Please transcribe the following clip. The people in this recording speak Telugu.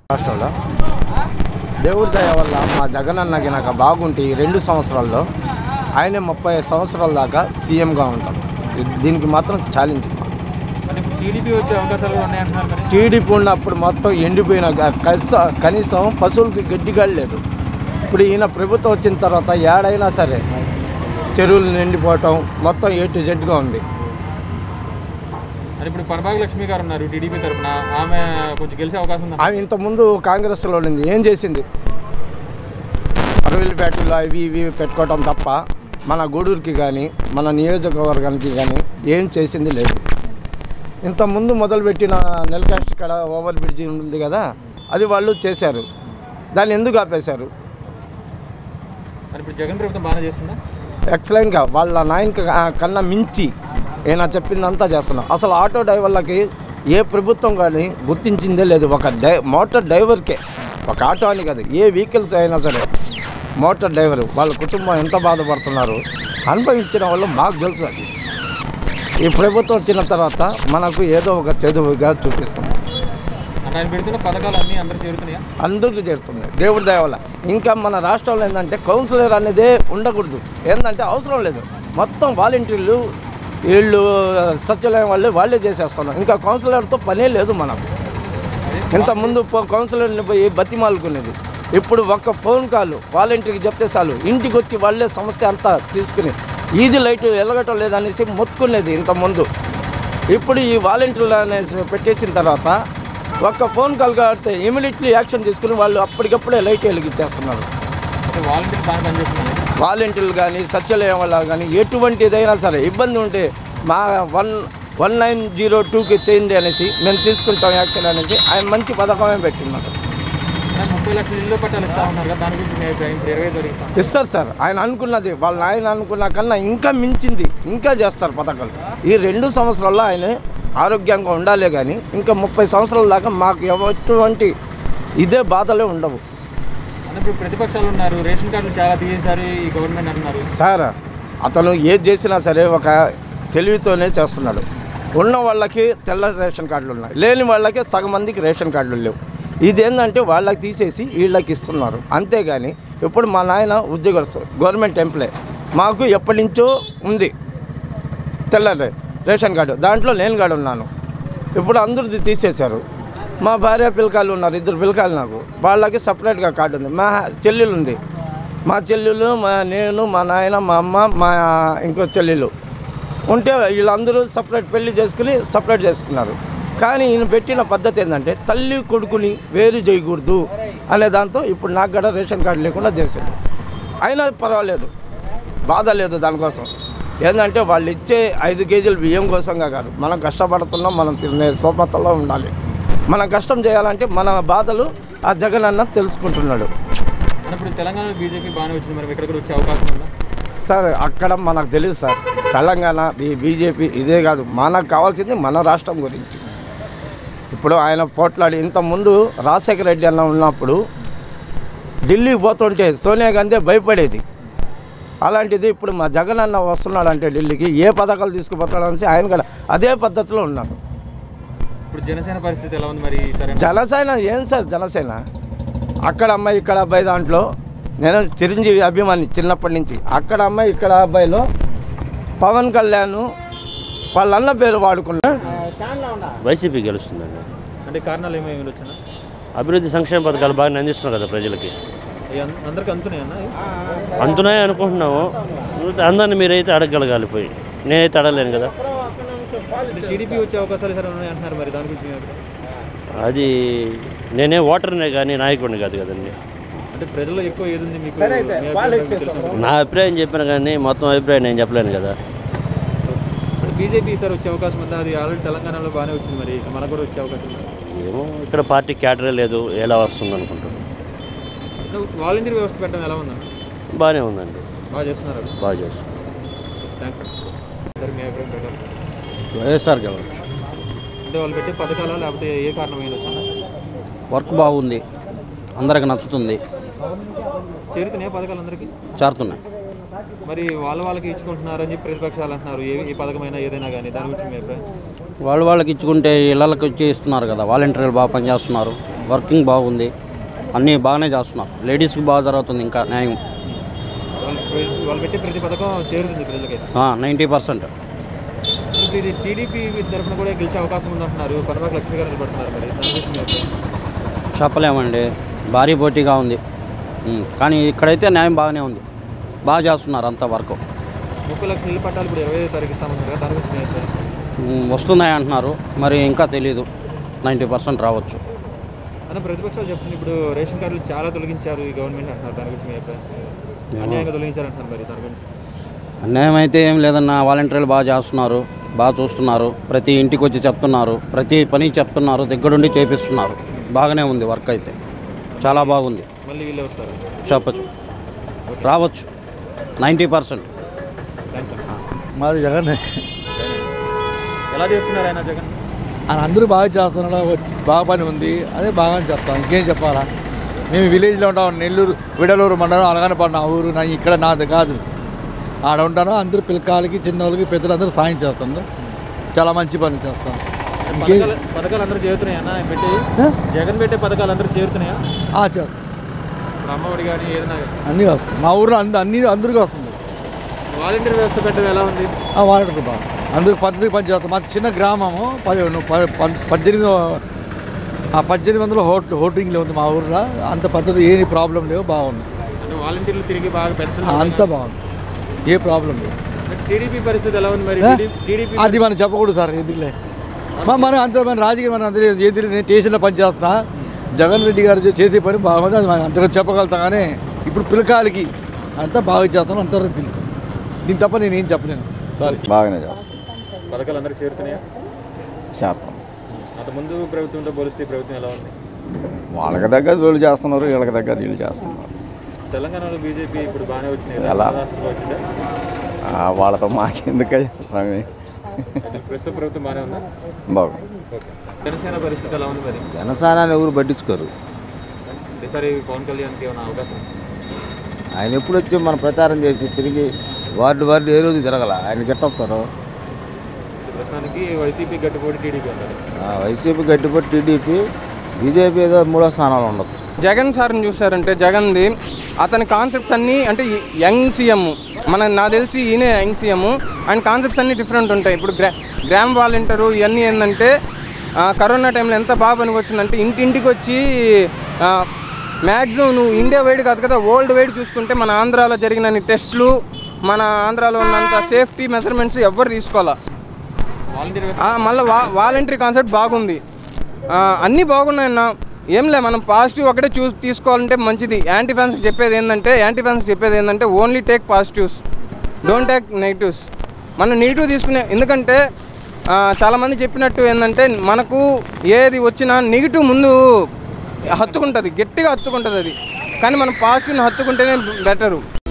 రాష్ట్రంలో దేవుడి దయ వల్ల మా జగన్ అన్నకి నాకు బాగుంటే ఈ రెండు సంవత్సరాల్లో ఆయనే ముప్పై సంవత్సరాల దాకా సీఎంగా ఉంటాం ఇది- దీనికి మాత్రం ఛాలెంజ్ మరి ఇప్పుడు టీడీపీ వచ్చే అవకాశాలు కూడా ఉన్నాయంటున్నారు మరి టీడీపీ ఉన్నప్పుడు మొత్తం ఎండిపోయిన గ- కనీస- కనీసం పశువులకి గడ్డిగాడు లేదు ఇప్పుడు ఈయన ప్రభుత్వం వచ్చిన తర్వాత ఏడైనా సరే చెరువులు నిండిపోవటం మొత్తం ఏ టు జెడ్గా ఉంది మరి ఇప్పుడు పరభాగ లక్ష్మి గారు ఉన్నారు టీడీపీ తరఫున ఆమె కొంచెం గెలిచే అవకాశం ఉందా ఆమె ఇంతకుముందు కాంగ్రెస్లో ఉండింది ఏం చేసింది అరవిల్లిపేటలో అవి ఇవి పెట్టుకోవటం తప్ప మన గూడూరుకి కానీ మన నియోజకవర్గానికి కానీ ఏం చేసింది లేదు ఇంతకుముందు మొదలుపెట్టిన నెలకాస్ట్ కడ ఓవర్ బ్రిడ్జి ఉంది కదా అది వాళ్ళు చేశారు దాన్ని ఎందుకు ఆపేశారు మరి ఇప్పుడు జగన్ ప్రభుత్వం బాగానే చేస్తుందా ఎక్సలెంట్గా వాళ్ళ నాయనకి కన్నా మించి ఈయన చెప్పిందంతా చేస్తున్నాం అసలు ఆటో డ్రైవర్లకి ఏ ప్రభుత్వం కానీ గుర్తించిందే లేదు ఒక డై మోటార్ డ్రైవర్కే ఒక ఆటో అని కాదు ఏ వెహికల్స్ అయినా సరే మోటార్ డ్రైవర్ వాళ్ళ కుటుంబం ఎంత బాధపడుతున్నారు అనుభవించిన వాళ్ళు మాకు తెలుసు అది ఈ ప్రభుత్వం వచ్చిన తర్వాత మనకు ఏదో ఒక చదువుగా చూపిస్తుంది అంటే ఆయన పెడుతున్న పథకాలు అన్నీ అందరూ చేరుతున్నాయా అందరికీ చేరుతుంది దేవుడి దయ వల్ల ఇంకా మన రాష్ట్రంలో ఏంటంటే కౌన్సిలర్ అనేదే ఉండకూడదు ఏంటంటే అవసరం లేదు మొత్తం వాలంటీర్లు వీళ్ళు సచివాలయం వాళ్ళు వాళ్ళే చేసేస్తున్నారు ఇంకా కౌన్సిలర్తో పనే లేదు మనకు ఇంతకుముందు పో- కౌన్సిలర్ని పోయి బతిమాలుకునేది ఇప్పుడు ఒక్క ఫోన్ కాల్ వాలంటీర్కి చెప్తే చాలు ఇంటికి వచ్చి వాళ్ళే సమస్య అంతా తీసుకుని ఈది లైట్ వెలగటం లేదనేసి మొత్తుకునేది ఇంతకుముందు ఇప్పుడు ఈ వాలంటీర్లు అనేసి పెట్టేసిన తర్వాత ఒక్క ఫోన్ కాల్ కాబట్టి ఇమీడియట్లీ యాక్షన్ తీసుకుని వాళ్ళు అప్పటికప్పుడే లైట్ వెలిగించేస్తున్నారు అంటే వాలంటీర్ బాగా పనిచేస్తున్నారు వాలంటీర్లు కానీ సచివాలయం వల్ల కానీ ఎటువంటిదైనా సరే ఇబ్బంది ఉంటే మా వన్ వన్ నైన్ జీరో టూకి చేయండి అనేసి మేము తీసుకుంటాం యాక్షన్ అనేసి ఆయన మంచి పథకమే పెట్టినారు మరి ముప్పై లక్షలు ఇల్లు పట్టాలు ఇస్తా ఉన్నారు కదా దాని గురించి మీ అభిప్రాయం ఇప్పుడు ఇరవై దొరికిస్తాం ఇస్తారు సార్ ఆయన అనుకున్నది వాళ్ళ ఆయన అనుకున్న కన్నా ఇంకా మించింది ఇంకా చేస్తారు పథకాలు ఈ రెండు సంవత్సరాల్లో ఆయన ఆరోగ్యంగా ఉండాలే కానీ ఇంకా ముప్పై సంవత్సరాల దాకా మాకు ఎటువంటి ఇదే బాధలే ఉండవు అంటే ఇప్పుడు ప్రతిపక్షాలు ఉన్నారు రేషన్ కార్డులు చాలా తీసేశారు ఈ గవర్నమెంట్ అంటున్నారు సార్ అతను ఏది చేసినా సరే ఒక తెలివితోనే చేస్తున్నాడు ఉన్న వాళ్ళకి తెల్ల రేషన్ కార్డులు ఉన్నాయి లేని వాళ్ళకి సగం మందికి రేషన్ కార్డులు లేవు ఇదేంటంటే వాళ్ళకి తీసేసి వీళ్ళకి ఇస్తున్నారు అంతేగాని ఇప్పుడు మా నాయన ఉద్యోగస్తు గవర్నమెంట్ ఎంప్లాయ్ మాకు ఎప్పటి నుంచో ఉంది తెల్ల రే- రేషన్ కార్డు దాంట్లో నేను కూడా ఉన్నాను ఇప్పుడు అందరిది తీసేశారు మా భార్య పిల్లకాయలు ఉన్నారు ఇద్దరు పిల్లకాయలు నాకు వాళ్ళకి సపరేట్గా కార్డు ఉంది మా చెల్లెలు ఉంది మా చెల్లెలు మా నేను మా నాయన మా అమ్మ మా ఇంకో చెల్లెలు ఉంటే వీళ్ళందరూ సపరేట్ పెళ్లి చేసుకుని సపరేట్ చేసుకున్నారు కానీ ఈయన పెట్టిన పద్ధతి ఏంటంటే తల్లి కొడుకుని వేరు చేయకూడదు అనే దాంతో ఇప్పుడు నాకు కూడా రేషన్ కార్డు లేకుండా చేశాడు అయినా పర్వాలేదు బాధ లేదు దానికోసం ఏంటంటే వాళ్ళు ఇచ్చే ఐదు కేజీలు బియ్యం కోసంగా కాదు మనం కష్టపడుతున్నాం మనం తినే సోపతలో ఉండాలి మనం కష్టం చేయాలంటే మన బాధలు ఆ జగన్ అన్న తెలుసుకుంటున్నాడు అంటే ఇప్పుడు తెలంగాణలో బీజేపీ బాగానే వచ్చింది మరి ఇక్కడ కూడా వచ్చే అవకాశం ఉందా సార్ అక్కడ మనకు తెలియదు సార్ తెలంగాణ ఈ బీజేపీ ఇదే కాదు మనకు కావాల్సింది మన రాష్ట్రం గురించి ఇప్పుడు ఆయన పోట్లాడి ఇంతకుముందు రాజశేఖర రెడ్డి అన్న ఉన్నప్పుడు ఢిల్లీకి పోతుంటే సోనియా గాంధీ భయపడేది అలాంటిది ఇప్పుడు మా జగన్ అన్న వస్తున్నాడంటే ఢిల్లీకి ఏ పథకాలు తీసుకుపోతాడనేసి ఆయన కూడా అదే పద్ధతిలో ఉన్నాడు ఇప్పుడు జనసేన పరిస్థితి ఎలా ఉంది మరి సరే జనసేన ఏం సార్ జనసేన అక్కడ అమ్మాయి ఇక్కడ అబ్బాయి దాంట్లో నేను చిరంజీవి అభిమాని చిన్నప్పటి నుంచి అక్కడ అమ్మాయి ఇక్కడ అబ్బాయిలో పవన్ కళ్యాణ్ వాళ్ళ అన్న పేరు వాడుకున్నా వైసీపీ గెలుస్తుందండి అంటే కారణాలు ఏమేమి వచ్చినా అభివృద్ధి సంక్షేమ పథకాలు బాగా అందిస్తున్నారు కదా ప్రజలకి అందరికి అందుతున్నాయన్నా అందుతున్నాయి అనుకుంటున్నాము అందరిని మీరైతే అడగగలగాలి పోయి నేనైతే అడగలేను కదా టీడీపీ వచ్చే అవకాశాలు సరే ఉన్నాయి అంటున్నారు మరి దాని గురించి మీ అభిప్రాయం? అది నేనే ఓటర్నే కానీ నాయకుడిని కాదు కదండి అంటే ప్రజల్లో ఎక్కువ ఏది ఉంది మీకు మీ అభిప్రాయం మీకు తెలుసా? నా అభిప్రాయం చెప్పాను కానీ మొత్తం అభిప్రాయం నేను చెప్పలేను కదా అంటే బీజేపీ ఈసారి వచ్చే అవకాశం ఉందా అది ఆల్రెడీ తెలంగాణలో బాగానే వచ్చింది మరి ఇక మనకు కూడా వచ్చే అవకాశం ఉందా ఏమో ఇక్కడ పార్టీ క్యాటరే లేదు ఎలా వస్తుంది అనుకుంటాను అంటే వాలంటీర్ వ్యవస్థ పెట్టడం ఎలా ఉందా బాగానే ఉందండి బాగా చేస్తున్నారు అది బాగా చేస్తుంది థ్యాంక్స్ సార్ మీ అభిప్రాయం ప్రకారం వైఎస్ఆర్ గెలవచ్చు అంటే వాళ్ళు పెట్టే పథకాలా లేకపోతే ఏ కారణమైన వచ్చిందా వర్క్ బాగుంది అందరికి నచ్చుతుంది చేరుతున్నాయి పథకాలు అందరికీ చేరుతున్నాయి మరి వాళ్ళ వాళ్ళకి ఇచ్చుకుంటున్నారు అని చెప్పి ప్రతిపక్షాలు అంటున్నారు ఏ ఏ పథకమైనా ఏదైనా కానీ దాని గురించి మీ అభిప్రాయం వాళ్ళు వాళ్ళకి ఇచ్చుకుంటే ఇళ్ళకి వచ్చి ఇస్తున్నారు కదా వాలంటీర్లు బాగా పనిచేస్తున్నారు వర్కింగ్ బాగుంది అన్నీ బాగానే చేస్తున్నారు లేడీస్కి బాగా జరుగుతుంది ఇంకా న్యాయం వాళ్ళు వాళ్ళు పెట్టే ప్రతి పథకం చేరుతుంది ప్రజలకి నైంటీ పర్సెంట్ ఇప్పుడు ఇది టీడీపీ తరఫున కూడా గెలిచే అవకాశం ఉందంటున్నారు పనబాక లక్ష్మి గారు నిలబడుతున్నారు మరి దాని గురించి మీ అభిప్రాయం? చెప్పలేమండి భారీ పోటీగా ఉంది ఉమ్, కానీ ఇక్కడైతే న్యాయం బాగానే ఉంది బాగా చేస్తున్నారు అంత వర్క్ ముప్పై లక్షల ఇల్లు పట్టాలు ఇప్పుడు ఇరవై ఐదు తారీఖు ఇస్తామన్నారు కదా దాని గురించి మీ అభిప్రాయం? ఉమ్, వస్తున్నాయి అంటున్నారు మరి ఇంకా తెలియదు నైంటీ పర్సెంట్ రావచ్చు అన్న ప్రతిపక్షాలు చెప్తుంది ఇప్పుడు రేషన్ కార్డులు చాలా తొలగించారు ఈ గవర్నమెంట్ అంటున్నారు దాని గురించి మీ అభిప్రాయం అన్యాయంగా తొలగించారు అంటున్నారు మరి దాని గురించి అన్యాయం అయితే ఏం లేదన్న వాలంటీర్లు బాగా చేస్తున్నారు బాగా చూస్తున్నారు ప్రతి ఇంటికి వచ్చి చెప్తున్నారు ప్రతి పని చెప్తున్నారు దగ్గరుండి చేపిస్తున్నారు బాగానే ఉంది వర్క్ అయితే చాలా బాగుంది మళ్ళీ వీళ్ళే వస్తారు చెప్పచ్చు రావచ్చు నైంటీ పర్సెంట్ థ్యాంక్స్ అన్న మాది జగన్ ఎలా చేస్తున్నారు ఆయన జగన్ ఆయన అందరూ బాగా చేస్తున్నాడు వచ్చి బాగా పని ఉంది అదే బాగా చెప్తాం ఇంకేం చెప్పాలా మేము విలేజ్లో ఉంటాం నెల్లూరు విడలూరు మండలం అలగనపడి నా ఊరు నా ఇక్కడ నాది కాదు ఆడ ఉంటాను అందరూ పిల్లకాయలకి చిన్నోళ్ళకి పెద్దలందరూ సాయం చేస్తాను చాలా మంచి పని చేస్తాం ఇంకే పథకాలు పథకాలు అందరూ చేరుతున్నాయా అన్న ఆయన పెట్టి జగన్ పెట్టే పథకాలు అందరూ చేరుతున్నాయా ఆ, చేస్తాం ఇప్పుడు అమ్మఒడి కానీ ఏదైనా అన్నీ వస్తాయి మా ఊర్లో అంద అన్ని అందరికీ వస్తుంది వాలంటీర్ వ్యవస్థ పెట్టడం ఎలా ఉంది ఆ వాళ్ళకి బాగా అందరూ పద్ధతికి పని చేస్తాం మా చిన్న గ్రామము పది ప- ప- పద్దెనిమిది ఆ పద్దెనిమిది వందల హోట్ హోటింగ్లో ఉంది మా ఊర్లో అంత పద్ధతి ఏ ప్రాబ్లం లేవు బాగుంది అంటే వాలంటీర్లు తిరిగి బాగా పెన్షన్ అంత బాగుంది ఏ ప్రాబ్లం లేదు టీడీపీ పరిస్థితి ఎలా ఉంది మరి ఏ? టీడీపీ అది మనం చెప్పకూడదు సార్ ఎందుకులే మ- మనం అంత మన రాజకీయం మనం అంత ఏది నేను స్టేషన్లో పని చేస్తా జగన్ రెడ్డి గారు చేసే పని బాగుంది అది మనం అంతగా చెప్పగలుగుతాం కానీ ఇప్పుడు పిల్లకాయలకి అంతా బాగా చేస్తాను అంతవరకు తెలుసు దీని తప్ప నేను ఏం చెప్పలేను సారీ బాగానే చేస్తాం పథకాలు అందరూ చేరుతున్నాయా చేస్తాం అంత ముందు ప్రభుత్వంతో పోలిస్తే ఈ ప్రభుత్వం ఎలా ఉంది వాళ్ళకి తగ్గ వీళ్ళు చేస్తున్నారు వీళ్ళకి తగ్గ వీళ్ళు చేస్తున్నారు తెలంగాణలో బీజేపీ ఇప్పుడు బాగానే వచ్చినాయి ఎలా? రాష్ట్రంలో వచ్చిందా ఆ, వాళ్ళతో మాకెందుకు స్వామి అయితే ప్రస్తుత ప్రభుత్వం బాగానే ఉందా బాగుంది ఓకే జనసేన పరిస్థితి ఎలా ఉంది మరి జనసేనాన్ని ఎవరు పట్టించుకోరు ఈసారి పవన్ కళ్యాణ్కి ఏమైనా అవకాశం ఉందా? ఆయన ఎప్పుడు వచ్చి మన ప్రచారం చేసి తిరిగి వార్డు వార్డు ఏ రోజు తిరగల ఆయన గెట్టొస్తారు ప్రస్తుతానికి వైసీపీ గట్టుపోటీ టీడీపీ అంటారు వైసీపీ గట్టిపట్టి టీడీపీ బీజేపీ ఏదో మూడో స్థానంలో ఉండదు జగన్ సార్ని చూసారంటే జగన్ది అతని కాన్సెప్ట్స్ అన్నీ అంటే ఈ యంగ్ సీఎం మన నాకు తెలిసి ఈయనే యంగ్ సీఎం ఆయన కాన్సెప్ట్స్ అన్నీ డిఫరెంట్ ఉంటాయి ఇప్పుడు గ్రా గ్రామ్ వాలంటీరు ఇవన్నీ ఏంటంటే ఆ, కరోనా టైంలో ఎంత బాగా పనికొచ్చిందంటే ఇంటింటికి వచ్చి మ్యాక్సిమం నువ్వు ఇండియా వైడ్ కాదు కదా వరల్డ్ వైడ్ చూసుకుంటే మన ఆంధ్రాలో జరిగిన టెస్టులు మన ఆంధ్రాలో ఉన్నంత సేఫ్టీ మెజర్మెంట్స్ ఎవ్వరు తీసుకోవాలా వాలంటీర్ మళ్ళీ వా వాలంటరీ కాన్సెప్ట్ బాగుంది ఆ, అన్నీ బాగున్నాయన్న ఏం లే మనం పాజిటివ్ ఒకటే చూ తీసుకోవాలంటే మంచిది యాంటీ ఫ్యాన్స్కి చెప్పేది ఏంటంటే యాంటీ ఫ్యాన్స్కి చెప్పేది ఏంటంటే only take positives don't take negatives మనం నెగిటివ్ తీసుకునే ఎందుకంటే ఆ, చాలామంది చెప్పినట్టు ఏంటంటే మనకు ఏది వచ్చినా నెగిటివ్ ముందు హత్తుకుంటుంది గట్టిగా హత్తుకుంటుంది అది కానీ మనం పాజిటివ్ని హత్తుకుంటేనే బెటరు